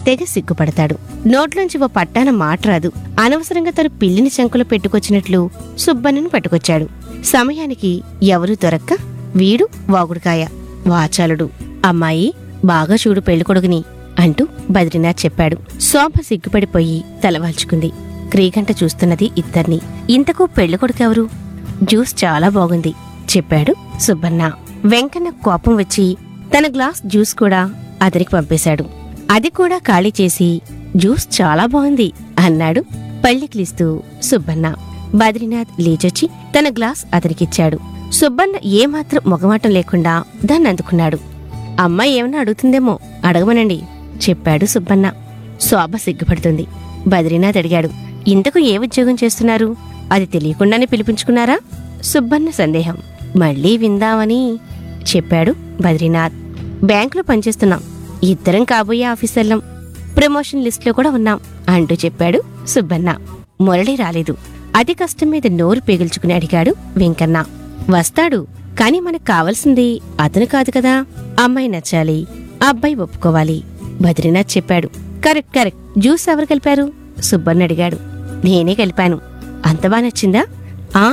తెగ సిగ్గుపడతాడు నోట్లోంచి ఓ పట్టాన మాట రాదు అనవసరంగా తను పిల్లిని శంకులో పెట్టుకొచ్చినట్లు సుబ్బన్నను పట్టుకొచ్చాడు సమయానికి ఎవరూ దొరక్క వీడు వాగుడుకాయ వాచాలుడు అమ్మాయి బాగా చూడు పెళ్ళికొడుకుని అంటూ బద్రీనాథ్ చెప్పాడు శోభ సిగ్గుపడిపోయి తలవాల్చుకుంది క్రీగంట చూస్తున్నది ఇద్దర్ని ఇంతకు పెళ్ళికొడుకెవరు జ్యూస్ చాలా బాగుంది చెప్పాడు సుబ్బన్న వెంకన్న కోపం వచ్చి తన గ్లాస్ జ్యూస్ కూడా అతనికి పంపేశాడు అది కూడా ఖాళీ చేసి జ్యూస్ చాలా బాగుంది అన్నాడు పళ్ళికిలిస్తూ సుబ్బన్న బద్రీనాథ్ లేచొచ్చి తన గ్లాస్ అతనికిచ్చాడు సుబ్బన్న ఏమాత్రం మొగమాటం లేకుండా దాన్ని అందుకున్నాడు అమ్మాయి ఏమన్నా అడుగుతుందేమో అడగమనండి చెప్పాడు సుబ్బన్న శోభ సిగ్గుపడుతుంది బద్రీనాథ్ అడిగాడు ఇంతకు ఏ ఉద్యోగం చేస్తున్నారు అది తెలియకుండానే పిలిపించుకున్నారా సుబ్బన్న సందేహం మళ్ళీ విందామని చెప్పాడు బద్రీనాథ్ బ్యాంకులో పనిచేస్తున్నాం ఇద్దరం కాబోయే ఆఫీసర్లం ప్రమోషన్ లిస్ట్లో కూడా ఉన్నాం అంటూ చెప్పాడు సుబ్బన్న మురళి రాలేదు అతి కష్టం మీద నోరు పేగిల్చుకుని అడిగాడు వెంకన్న వస్తాడు కాని మనకు కావాల్సింది అతను కాదు కదా అమ్మాయి నచ్చాలి అబ్బాయి ఒప్పుకోవాలి బద్రీనాథ్ చెప్పాడు కరెక్ట్ కరెక్ట్ జ్యూస్ ఎవరు కలిపారు సుబ్బన్న అడిగాడు నేనే కలిపాను అంత బా నచ్చిందా ఆ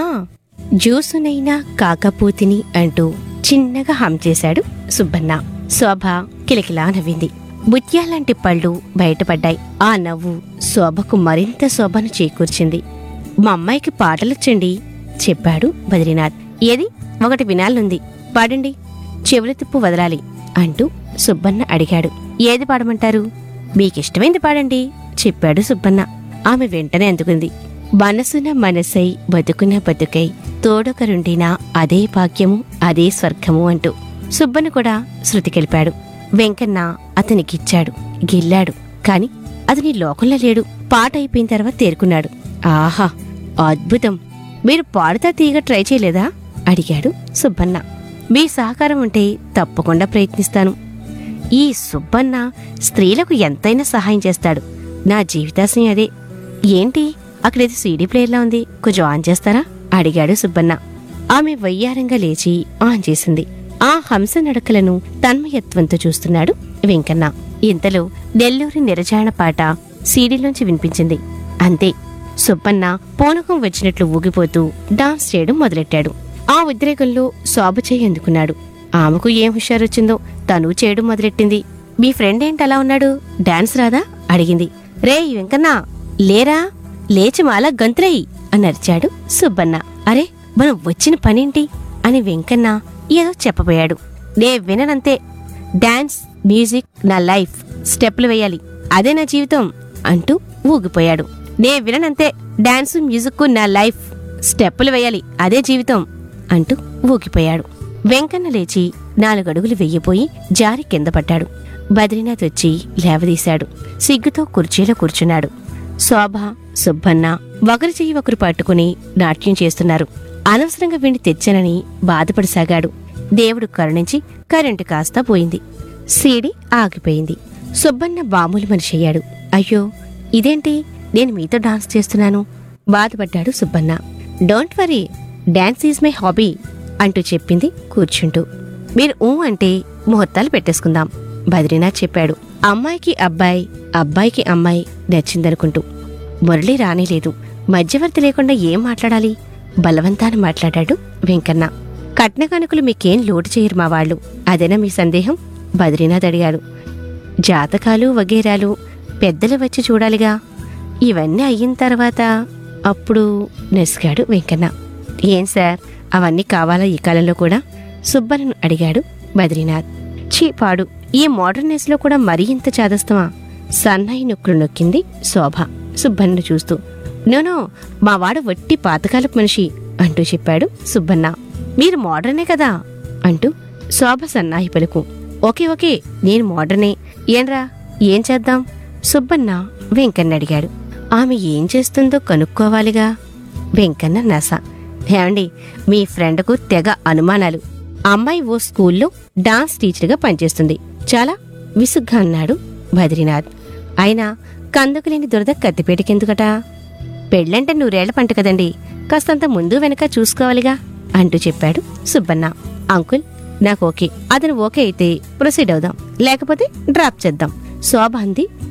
జ్యూసునైనా కాకపోతిని అంటూ చిన్నగా హం చేశాడు సుబ్బన్న శోభ కిలకిలా నవ్వింది ముత్యాలాంటి పళ్ళు బయటపడ్డాయి ఆ నవ్వు శోభకు మరింత శోభను చేకూర్చింది మా అమ్మాయికి పాటలొచ్చండి చెప్పాడు బద్రీనాథ్ ఏది ఒకటి వినాలనుంది పాడండి చెవుల తిప్పు వదలాలి అంటూ సుబ్బన్న అడిగాడు ఏది పాడమంటారు మీకిష్టమైంది పాడండి చెప్పాడు సుబ్బన్న ఆమె వెంటనే అందుకుంది మనసున మనసై బతుకున బతుకై తోడొకరుండినా అదే భాగ్యము అదే స్వర్గము అంటూ సుబ్బన్న కూడా శృతి కలిపాడు వెంకన్న అతనికిచ్చాడు గిల్లాడు కాని అతని లోకంలో లేడు పాట అయిపోయిన తర్వాత తేరుకున్నాడు ఆహా అద్భుతం మీరు పాడుతా తీగ ట్రై చేయలేదా అడిగాడు సుబ్బన్న మీ సహకారం ఉంటే తప్పకుండా ప్రయత్నిస్తాను ఈ సుబ్బన్న స్త్రీలకు ఎంతైనా సహాయం చేస్తాడు నా జీవితాశయం అదే ఏంటి అక్కడేది సీడీ ప్లేయర్లా ఉంది కొంచెం ఆన్ చేస్తారా అడిగాడు సుబ్బన్న ఆమె వయ్యారంగా లేచి ఆన్ చేసింది ఆ హంస నడకలను తన్మయత్వంతో చూస్తున్నాడు వెంకన్న ఇంతలో నెల్లూరి నిరజాణ పాట సీడీలోంచి వినిపించింది అంతే సుబ్బన్న పూనకం వచ్చినట్లు ఊగిపోతూ డాన్స్ చేయడం మొదలెట్టాడు ఆ ఉద్రేకంలో శోభ చేయి అందుకున్నాడు ఆమెకు ఏం హుషారొచ్చిందో తను చేయడం మొదలెట్టింది మీ ఫ్రెండ్ ఏంటి అలా ఉన్నాడు డాన్స్ రాదా అడిగింది రే వెంకన్న లేరా లేచి మాలా గంతులేయి అని అరిచాడు సుబ్బన్న అరే మనం వచ్చిన పనేంటి అని వెంకన్న ఏదో చెప్పబోయాడు నే విననంతే డాన్స్ మ్యూజిక్ నా లైఫ్ స్టెప్లు వేయాలి అదే నా జీవితం అంటూ ఊగిపోయాడు నే విననంతే డాన్స్ మ్యూజిక్ నా లైఫ్ స్టెప్పులు వేయాలి అదే జీవితం అంటూ ఊగిపోయాడు వెంకన్న లేచి నాలుగడుగులు వెయ్యిపోయి జారి కింద పడ్డాడు బద్రీనాథ్ వచ్చి లేవదీశాడు సిగ్గుతో కుర్చీలో కూర్చున్నాడు శోభ సుబ్బన్న ఒకరి చెయ్యి ఒకరు పట్టుకుని నాట్యం చేస్తున్నారు అనవసరంగా వీణ్ణి తెచ్చానని బాధపడసాగాడు దేవుడు కరుణించి కరెంటు కాస్తా పోయింది సీడి ఆగిపోయింది సుబ్బన్న బాములు మనిషి అయ్యాడు అయ్యో ఇదేంటి నేను మీతో డాన్స్ చేస్తున్నాను బాధపడ్డాడు Subbanna don't worry dance is my hobby అంటూ చెప్పింది కూర్చుంటూ మీరు ఊ అంటే ముహూర్తాలు పెట్టేసుకుందాం బద్రీనాథ్ చెప్పాడు అమ్మాయికి అబ్బాయి అబ్బాయికి అమ్మాయి నచ్చిందనుకుంటూ మురళి రానేలేదు మధ్యవర్తి లేకుండా ఏం మాట్లాడాలి బలవంతాన మాట్లాడాడు వెంకన్న కట్న కానుకలు మీకేం లోటు చేయరు మా వాళ్ళు అదేనా మీ సందేహం బద్రీనాథ్ అడిగాడు జాతకాలు వగేరాలు పెద్దలు వచ్చి చూడాలిగా ఇవన్నీ అయిన తర్వాత అప్పుడు నెసిగాడు వెంకన్న ఏం సార్ అవన్నీ కావాలా ఈ కాలంలో కూడా సుబ్బన్నను అడిగాడు బద్రీనాథ్ చీ పాడు ఈ మోడర్నెస్ లో కూడా మరీ ఇంత చాదస్తమా సన్నాయి నొక్కులు నొక్కింది శోభ సుబ్బన్నను చూస్తూ నోనో మా వాడు వట్టి పాతకాలపు మనిషి అంటూ చెప్పాడు సుబ్బన్న మీరు మోడర్నే కదా అంటూ శోభ సన్నాయి పలుకు ఓకే ఓకే నేను మోడర్నే ఏంరా ఏం చేద్దాం సుబ్బన్న వెంకన్న అడిగాడు ఆమె ఏం చేస్తుందో కనుక్కోవాలిగా వెంకన్న నస ఏమండి మీ ఫ్రెండ్కు తెగ అనుమానాలు అమ్మాయి ఓ స్కూల్లో డాన్స్ టీచర్గా పనిచేస్తుంది చాలా విసుగ్గా అన్నాడు బద్రీనాథ్ అయినా కందుకులేని దురద కత్తిపేటకెందుకట పెళ్ళంటే నూరేళ్ల పంట కదండి కాస్తంత ముందు వెనక చూసుకోవాలిగా అంటూ చెప్పాడు సుబ్బన్న అంకుల్ నాకు ఓకే అతను ఓకే అయితే ప్రొసీడ్ అవుదాం లేకపోతే డ్రాప్ చేద్దాం శోభ అంది